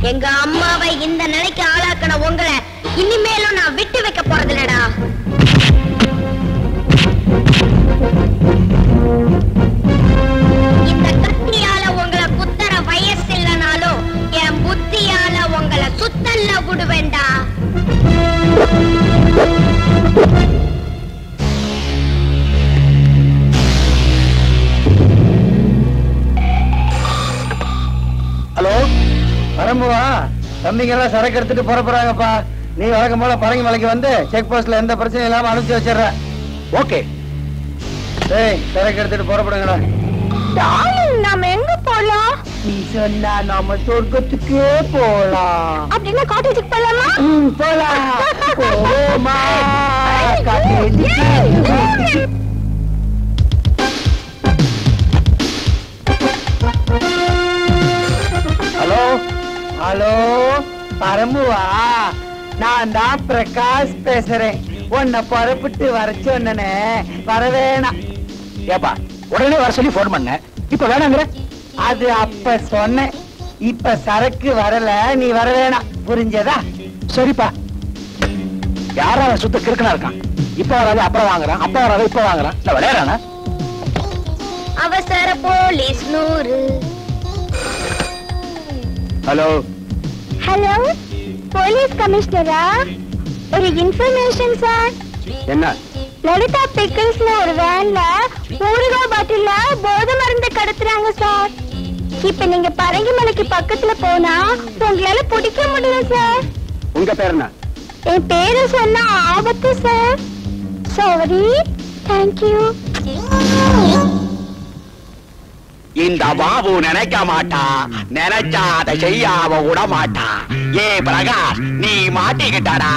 எங்க அம்மாவை இந்த நிலைக்கு ஆளாக்கின உங்களை இனிமேலும் நான் விட்டு வைக்க போறதில்லடா இந்த கத்தியால உங்களை குத்தற வயசு இல்லைனாலும் என் புத்தியால உங்களை சுத்தல்ல விடுவேண்டா ஹலோ வரம்புவா தம்பிங்க எல்லாம் சரக்கு எடுத்துட்டு புறப்படுறாங்கப்பா நீ வழக்கம் போல பரங்கி மலைக்கு வந்து செக் போஸ்ட்ல எந்த பிரச்சனையும் இல்லாம அனுப்பிச்சு வச்சிடுற ஓகே டேய் சரக்கு எடுத்துட்டு புறப்படுங்கடா நாம எங்க போலாம் நீ சொன்னா நாம சொர்க்கத்துக்கே போலாம் அப்படின்னா காட்டேஜுக்கு போலாமா போலாம் போமா காட்டேஜுக்கு ஹலோ ஹலோ பரம்புவா நான் தான் பிரகாஷ் பேசுறேன் உன்னை புறப்பட்டு வர சொன்னனே வரவேணாம் ஏப்பா உடனே வர சொல்லி போன் பண்ண இப்ப வேணாங்கிற அது அப்ப சொன்னேன் இப்ப சரக்கு வரல நீ வர வேணாம் புரிஞ்சதா சரிப்பா யாரா அவன் சுத்த கிறுக்கனா இருக்கான் இப்ப வராது அப்புறம் வாங்குறான் அப்ப வராது இப்ப வாங்குறான் இல்ல விளையாடுறானா அவசர போலீஸ் நூறு ஹலோ ஹலோ போலீஸ் கமிஷனரா ஒரு இன்ஃபர்மேஷன் சார் என்ன லலிதா பிக்கிள்ஸ்ல ஒரு வேன்ல ஊறுகாய் பாட்டில்ல போதை மருந்து கடத்துறாங்க சார் இப்ப நீங்க பரங்கிமலைக்கு பக்கத்துல போனா உங்களால பிடிக்க முடியல சார் உங்க பேர் என்ன என் பேரு சொன்னா ஆபத்து சார் சாரி தேங்க்யூ இந்த பாபு நினைக்க மாட்டா நினைச்சா அதை செய்யாம விட மாட்டா ஏ பிரகாஷ் நீ மாட்டிக்கிட்டடா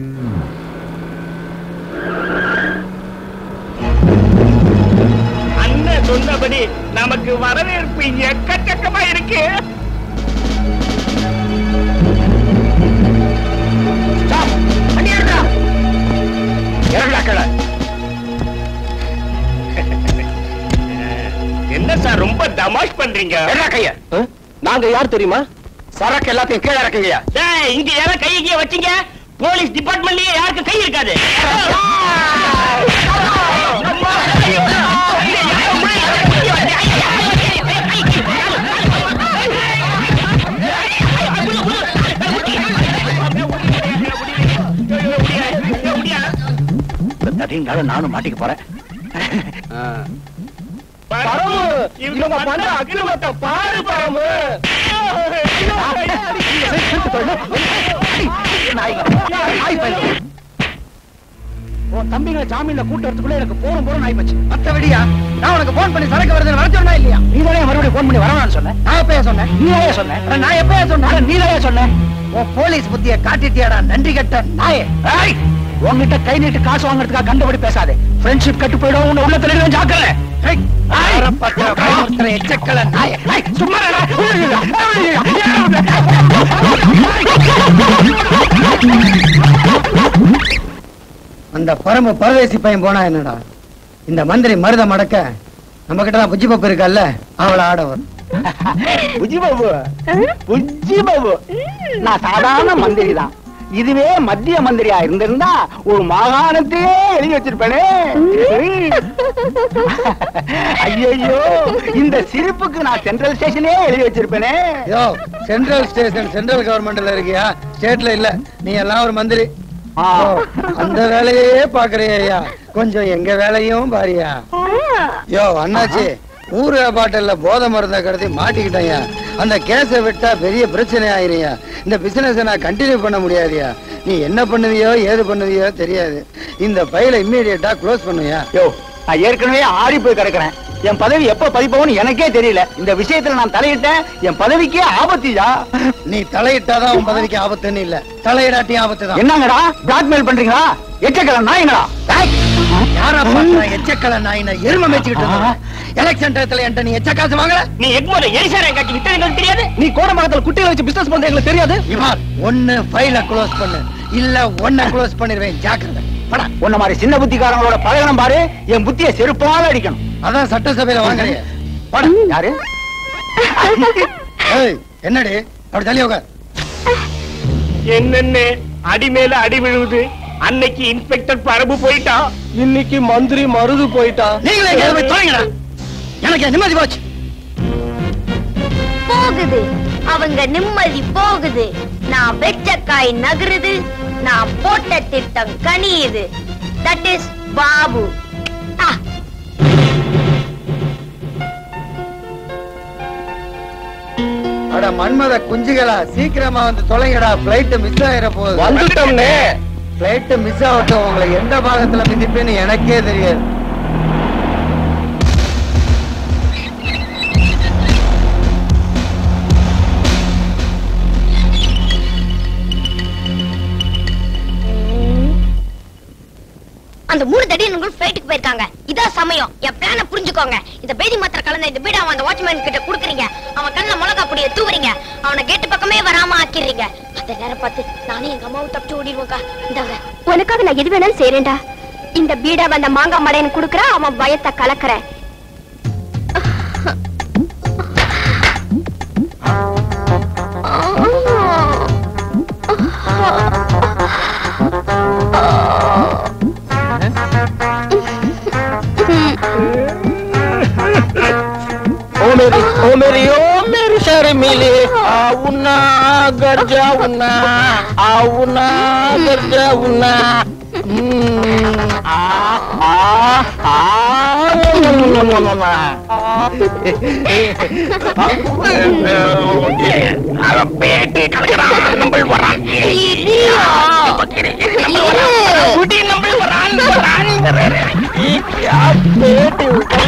அண்ணன் சொன்னபடி நமக்கு வரவேற்பு எக்கச்சக்கமா இருக்கு Stop. வண்டி எடுடா. இறங்குடா கீழே. என்ன சார் ரொம்ப தமாஷ் பண்றீங்க என்ன கைய நாங்க யார் தெரியுமா சரக்கு எல்லாத்தையும் கீழே இறக்குங்க இங்க யாரும் கை கீழே வச்சீங்க போலீஸ் டிபார்ட்மெண்ட்லயே யாருக்கு கை இருக்காது தடிங்கால நானும் மாட்டிக்க போறேன் இவங்க பண்ண அக்கிரமத்தை பாரு பரமு உன் தம்பிகளை ஜாமீன்ல கூட்டு வரதுக்குள்ள எனக்கு போனும் போறோம் ஆயி போச்சு மத்தபடியா நான் உனக்கு போன் பண்ணி சரக்கு வருதுன்னு வர சொன்னா இல்லையா நீ தானே மறுபடியும் போன் பண்ணி வரணும்னு சொன்னேன் நான் எப்பயா சொன்னேன் நீ ஏன் சொன்னேன் அட, நான் எப்பயா சொன்னேன் நீ தான் சொன்னேன் உன் போலீஸ் புத்திய காட்டிட்டியாடா நன்றி கட்ட நாயே ஏய், உன்கிட்ட கை நீட்டு காசு வாங்குறதுக்காக கண்டபடி பேசாதே ஃப்ரெண்ட்ஷிப் கட்டு போயிடும் உன்னை உள்ள தலையில ஜாக்கிரதை ஏய், ஆரம்பத்துல பயமுறுத்துற எச்சக்கல நாயே ஏய், சும்மா அந்த பரம பரதேசி பையன் போனா என்னடா இந்த மந்திரி மருத மடக்க நம்ம கிட்ட தான் புஜ்ஜி பப்பு இருக்கல்ல அவளை ஆட வரும் புஜி பாபு புஜி பாபு நான் சாதாரண மந்திரி தான் இதுவே மத்திய மந்திரியா இருந்திருந்தா ஒரு மாகாணத்தையே எழுதி வச்சிருப்பேனே ஐயோ இந்த சிரிப்புக்கு நான் சென்ட்ரல் ஸ்டேஷனே எழுதி வச்சிருப்பேனே யோ சென்ட்ரல் ஸ்டேஷன் சென்ட்ரல் கவர்மெண்ட்ல இருக்கியா ஸ்டேட்ல இல்ல நீ எல்லாம் ஒரு மந்திரி ஆ. ஓ, அந்த வேலையே பாக்குறியா கொஞ்சம் எங்க வேலையும் பாரியா யோ அண்ணாச்சி ஊரு பாட்டில்ல போதை மருந்த கடத்தி மாட்டிக்கிட்டேயா அந்த கேஸை விட்டா பெரிய பிரச்சனை ஆயிருயா இந்த பிசினஸ் நான் கண்டினியூ பண்ண முடியாதுயா நீ என்ன பண்ணுவியோ ஏது பண்ணுவியோ தெரியாது இந்த பையில இம்மீடியட்டா க்ளோஸ் பண்ணுவியா யோ நான் ஏற்கனவே ஆடி போய் கிடக்குறேன் என் பதவி எப்ப பதிப்போன்னு எனக்கே தெரியல இந்த விஷயத்துல நான் தலையிட்டேன் என் பதவிக்கே ஆபத்தியா நீ தலையிட்டாதான் உன் பதவிக்கு ஆபத்துன்னு இல்ல தலையிடாட்டியும் ஆபத்து தான் என்னங்கடா பிளாக்மெயில் பண்றீங்களா எச்சக்கல நாய்ங்களா டேய். யாரா பாக்குற எச்சக்கல நாயின எருமை மேய்ச்சிக்கிட்டு எலெக்ஷன் டயத்துல என்கிட்ட நீ எச்ச காசு வாங்கல நீ எக்மோல எரிசாரம் காட்சி வித்தது எங்களுக்கு தெரியாது நீ கோடம்பாக்கத்துல குட்டிகளை வச்சு பிசினஸ் பண்றது எங்களுக்கு தெரியாது இவான் ஒண்ணு ஃபைல க்ளோஸ் பண்ணு இல்ல ஒன்ன க்ளோஸ் பண்ணிடுவேன் ஜாக்கிரதை படா உன்ன மாதிரி சின்ன புத்திக்காரங்களோட பழகணும் பாரு என் புத்திய செருப்பால அடிக்கணும் அதான் சட்டசபையில வாங்குறிய படா யாரு ஏய் என்னடி அப்படி தள்ளி உட்கார் என்னென்ன அடி மேல அடி விழுவுது அன்னைக்கு இன்ஸ்பெக்டர் பரம்பு போயிட்டான் இன்னைக்கு மந்திரி மருது போயிட்டான் நீங்களே எங்கேயாவது போய் தொலைங்கடா எனக்கு நிம்மதி போச்சு போகுது அவங்க நிம்மதி போகுது நான் வெச்ச காய் நகருது நான் போட்ட திட்டம் கனியுது தட் இஸ் பாபு ஆ, அட மன்மத குஞ்சுகளா சீக்கிரமா வந்து தொலைங்கடா பிளைட் மிஸ் ஆயிர போகுது வந்துட்டோம்னே பிளைட் மிஸ் ஆகட்டும் உங்களை எந்த பாகத்துல மிதிப்பேன்னு எனக்கே தெரியாது அந்த மூணு தடியன்கள் ஃபிளைட்டுக்கு போயிருக்காங்க இதான் சமயம் என் பிளான புரிஞ்சுக்கோங்க இந்த பேதி மாத்திர கலந்த இந்த பீடா அந்த வாட்ச்மேன் கிட்ட குடுக்குறீங்க அவன் கண்ணுல மிளகா பொடிய தூவுறீங்க அவனை கேட்டு பக்கமே வராம ஆக்கிடுறீங்க அந்த நேரம் பார்த்து நானே எங்க அம்மாவும் தப்பிச்சு ஓடிடுவோங்க இந்தாங்க உனக்காக நான் எது வேணாலும் செய்யறேன்டா இந்த பீடா வந்த மாங்காய் மடையன் குடுக்குற அவன் பயத்தை கலக்குற ओ मेरी ओ मेरी ओ मेरी शर्मिले आउना घर जाऊना आउना घर जाऊना हम्म, आ आ आ பேட்டி கலக்கிறான் நம்பள் வரான் குடி நம்பள் வரான் வரான் பேட்டி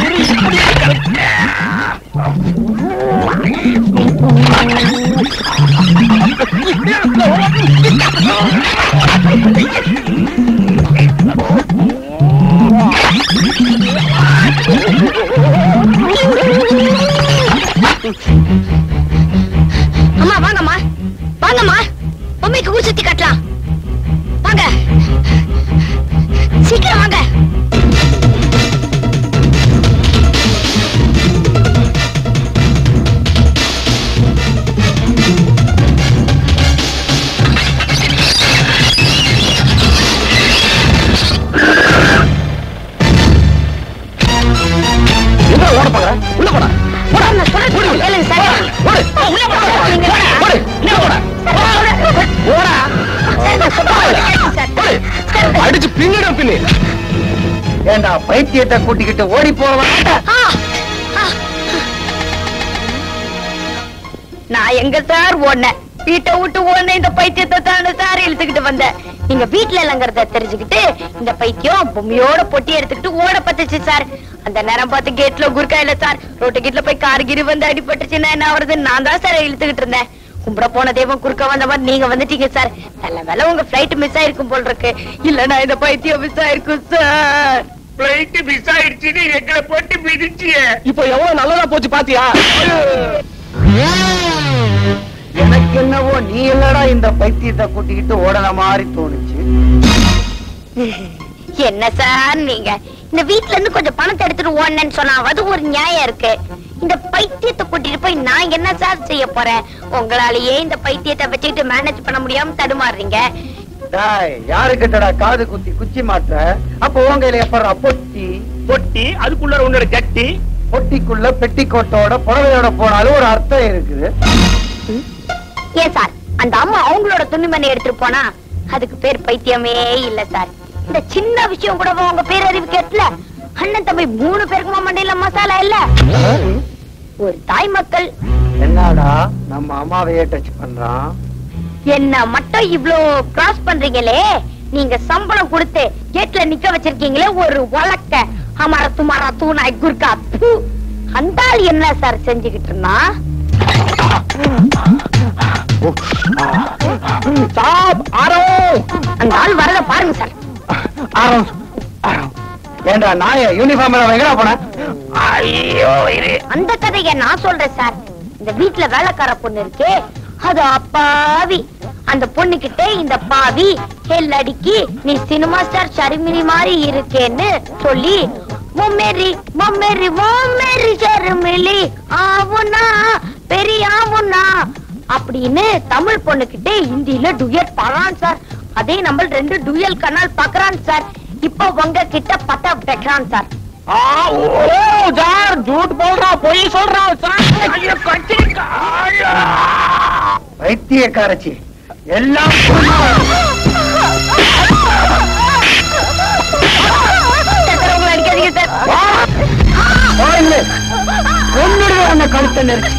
அம்மா வாங்கம்மா வாங்கம்மா பொம்மைக்கு ஊர் சுத்தி காட்டலாம் வாங்க சீக்கிரம் வாங்க எங்க ஓட பாக்குற உள்ள போடா சார், நான் சொல்றது கேளுங்க சார். ஓடு உள்ள போங்க. நீங்க வாங்க. ஓடு உள்ள போடா ஓடா சார், நான் சொல்றது கேளுங்க சார். சார், அடிச்சு பின்னிடும் பின்னி ஏண்டா பைத்தியத்தை கூட்டிக்கிட்டு ஓடி போவா ஆ, ஆ. நான் எங்க சார் ஓடினேன் வீட்டை விட்டு ஓடின இந்த பைத்தியத்தை தானே சார் இழுத்துக்கிட்டு வந்தேன் நீங்க வீட்டுல இல்லங்கிறத தெரிஞ்சுக்கிட்டு இந்த பைத்தியம் பொம்மையோட பொட்டி எடுத்துக்கிட்டு ஓட பத்துச்சு சார் அந்த நேரம் பார்த்து கேட்ல குறுக்கா இல்ல சார் ரோட்டு கேட்ல போய் கார் கிரி வந்து அடிபட்டுச்சுன்னா என்ன வருது நான் தான் சார் இழுத்துக்கிட்டு இருந்தேன் கும்பிட போன தெய்வம் குறுக்க வந்த மாதிரி நீங்க வந்துட்டீங்க சார் நல்ல வேலை உங்க பிளைட் மிஸ் ஆயிருக்கும் போல் இருக்கு இல்லன்னா இந்த பைத்தியம் மிஸ் ஆயிருக்கும் சார் பிளைட் மிஸ் ஆயிடுச்சுன்னு எங்களை போட்டு மிதிச்சிய இப்போ எவ்வளவு நல்லதா போச்சு பாத்தியா எனக்கு என்னவோ நீ இல்லடா இந்த பைத்தியத்தை கூட்டிக்கிட்டு ஓடன மாதிரி தோணுச்சு என்ன சார் நீங்க இந்த வீட்ல இருந்து கொஞ்சம் பணத்தை எடுத்துட்டு ஓடனேன்னு சொன்னாவது ஒரு நியாயம் இருக்கு இந்த பைத்தியத்தை கூட்டிட்டு போய் நான் என்ன சார் செய்ய போறேன் உங்களாலேயே இந்த பைத்தியத்தை வச்சுக்கிட்டு மேனேஜ் பண்ண முடியாம தடுமாறுறீங்க டாய் யாரு கிட்டடா காது குத்தி குச்சி மாற்ற அப்போ உன் கையில எப்பறா பொட்டி பொட்டி அதுக்குள்ள உன்னோட ஜட்டி பொட்டிக்குள்ள பெட்டிக்கோட்டோட புடவையோட போனாலும் ஒரு அர்த்தம் இருக்குது ஏன் சார் அந்த அம்மா அவங்களோட துணிமணி எடுத்துட்டு போனா அதுக்கு பேர் பைத்தியமே இல்ல சார் இந்த சின்ன விஷயம் கூட உங்க பேரறிவு கேட்கல அண்ணன் தம்பி மூணு பேருக்குமா மண்டையில மசாலா இல்ல ஒரு தாய் மக்கள் என்னடா நம்ம அம்மாவையே டச் பண்றான் என்ன மட்டும் இவ்ளோ கிராஸ் பண்றீங்களே நீங்க சம்பளம் கொடுத்து கேட்ல நிக்க வச்சிருக்கீங்களே ஒரு வழக்க அமர துமாரா தூணாய் குர்கா ப்பு. அந்த ஆள் என்ன சார் செஞ்சுக்கிட்டு இருந்தா சாப் ஆரோ அந்த ஆள் வரத பாருங்க சார் ஆரோ ஆரோ ஏண்டா நாய யூனிஃபார்ம் எங்கடா போன ஐயோ இது அந்த கதைய நான் சொல்றேன் சார் இந்த வீட்ல வேலைக்கார பொண்ணு இருக்கே அது அப்பாவி அந்த பொண்ணு கிட்ட இந்த பாவி ஹெல் அடிக்கி நீ சினிமா ஸ்டார் ஷர்மினி மாதிரி இருக்கேன்னு சொல்லி மொம்மேரி மொம்மேரி மொம்மேரி ஷர்மிலி ஆவுனா பெரிய ஆவுனா அப்படின்னு தமிழ் பொண்ணுகிட்ட ஹிந்தியில டுயட் பாடுறான் சார் அதே நம்ம ரெண்டு டுயல் கனால் பாக்குறான் சார் இப்போ உங்க கிட்ட பத்த வைக்கிறான் சார் ஆ, ஓ சார் ஜூட் போடுறா பொய் சொல்றா சார் ஐயோ, கத்திரிக்கா. ஐயோ. பைத்தியக்காரச்சி எல்லாம் சார், உங்களை அடிக்காதீங்க சார் கொன்னுடுவேன் அந்த கழுத்தை நெரிச்சு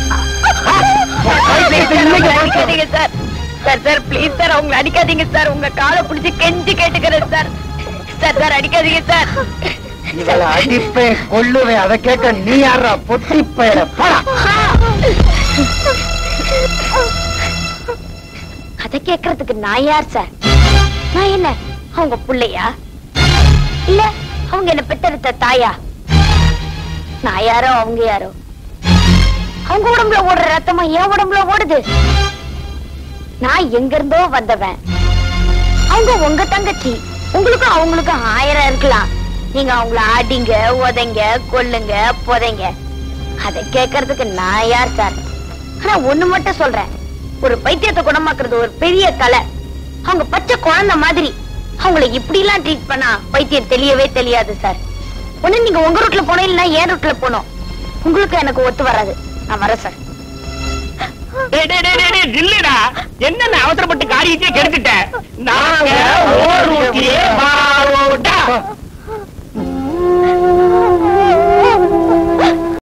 உங்களை அடிக்காதீங்க sir sir sir please sir அவங்களை அடிக்காதீங்க சார் உங்க காலை பிடிச்சு கெஞ்சி கேட்டுக்கிறேன் சார் சார் சார் அடிக்காதீங்க சார் இவளை அடிப்பேன் கொல்லுவேன் அதை கேட்க நீ யாரா பொட்டி பயல போடா அத கேக்குறதுக்கு நான் யார் சார் நான் என்ன அவங்க புள்ளையா இல்ல அவங்க என்ன பெத்தெடுத்த தாயா நான் யாரோ அவங்க யாரோ அவங்க உடம்புல ஓடுற ரத்தமா என் உடம்புல ஓடுது நான் எங்க இருந்தோ வந்தவன் அவங்க உங்க தங்கச்சி உங்களுக்கும் அவங்களுக்கும் ஆயிரம் இருக்கலாம் நீங்க அவங்கள ஆடிங்க உதைங்க கொல்லுங்க புதைங்க அதை கேட்கறதுக்கு நான் யார் சார் ஆனா ஒண்ணு மட்டும் சொல்றேன் ஒரு பைத்தியத்தை குணமாக்குறது ஒரு பெரிய கலை அவங்க பச்சை குழந்தை மாதிரி அவங்கள இப்படி எல்லாம் ட்ரீட் பண்ணா பைத்தியம் தெரியவே தெரியாது சார் ஒண்ணு நீங்க உங்க ரூட்ல போனோம் இல்லைன்னா என் ரூட்ல போனோம் உங்களுக்கு எனக்கு ஒத்து வராது நான் வரேன் சார் டேய், டேய், டேய், டேய், டேய், நில்லுடா என்ன அவசரப்பட்டு காரியத்தையே கெடுத்துட்ட நாங்க ஓர் ஊட்டியே வாரோட்டா